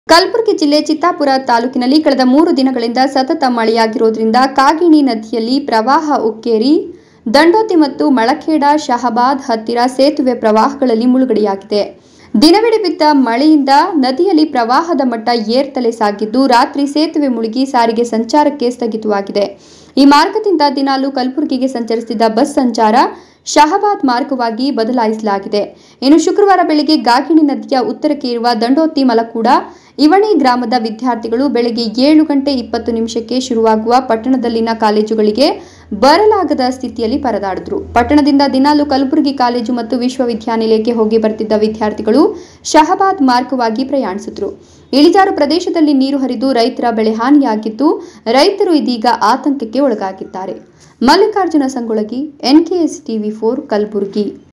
ಕಲಬುರಗಿ ಜಿಲ್ಲೆ ಚಿತ್ತಾಪುರ ತಾಲೂಕಿನಲ್ಲಿ ಕಳೆದ ಮೂರು ದಿನಗಳಿಂದ ಸತತ ಮಳೆಯಾಗಿರೋದ್ರಿಂದ ಕಾಗಿಣಿ ನದಿಯಲ್ಲಿ ಪ್ರವಾಹ ಉಕ್ಕೇರಿ ದಂಡೋತಿ ಮತ್ತು ಮಳಖೇಡ ಶಹಬಾದ್ ಹತ್ತಿರ ಸೇತುವೆ ಪ್ರವಾಹಗಳಲ್ಲಿ ಮುಳುಗಡೆಯಾಗಿದೆ ದಿನವಿಡೀ ಬಿದ್ದ ಮಳೆಯಿಂದ ನದಿಯಲ್ಲಿ ಪ್ರವಾಹದ ಮಟ್ಟ ಏರ್ತಲೆ ಸಾಗಿದ್ದು ರಾತ್ರಿ ಸೇತುವೆ ಮುಳುಗಿ ಸಾರಿಗೆ ಸಂಚಾರಕ್ಕೆ ಸ್ಥಗಿತವಾಗಿದೆ ಈ ಮಾರ್ಗದಿಂದ ದಿನಾಲು ಕಲಬುರಗಿಗೆ ಸಂಚರಿಸುತ್ತಿದ್ದ ಬಸ್ ಸಂಚಾರ ಶಹಬಾದ್ ಮಾರ್ಗವಾಗಿ ಬದಲಾಯಿಸಲಾಗಿದೆ ಇನ್ನು ಶುಕ್ರವಾರ ಬೆಳಗ್ಗೆ ಗಾಗಿಣಿ ನದಿಯ ಉತ್ತರಕ್ಕೆ ಇರುವ ದಂಡೋತಿ ಮಲಕೂಡ ಇವಣಿ ಗ್ರಾಮದ ವಿದ್ಯಾರ್ಥಿಗಳು ಬೆಳಗ್ಗೆ ಏಳು ಗಂಟೆ ಇಪ್ಪತ್ತು ನಿಮಿಷಕ್ಕೆ ಶುರುವಾಗುವ ಪಟ್ಟಣದಲ್ಲಿನ ಕಾಲೇಜುಗಳಿಗೆ ಬರಲಾಗದ ಸ್ಥಿತಿಯಲ್ಲಿ ಪರದಾಡಿದ್ರು ಪಟ್ಟಣದಿಂದ ದಿನಾಲು ಕಲಬುರಗಿ ಕಾಲೇಜು ಮತ್ತು ವಿಶ್ವವಿದ್ಯಾನಿಲಯಕ್ಕೆ ಹೋಗಿ ಬರ್ತಿದ್ದ ವಿದ್ಯಾರ್ಥಿಗಳು ಶಹಬಾದ್ ಮಾರ್ಗವಾಗಿ ಪ್ರಯಾಣಿಸಿದ್ರು ಇಳಿಜಾರು ಪ್ರದೇಶದಲ್ಲಿ ನೀರು ಹರಿದು ರೈತರ ಬೆಳೆ ಹಾನಿಯಾಗಿದ್ದು ರೈತರು ಇದೀಗ ಆತಂಕಕ್ಕೆ ಒಳಗಾಗಿದ್ದಾರೆ Mallikarjuna Sangolagi NKS TV four Kalaburagi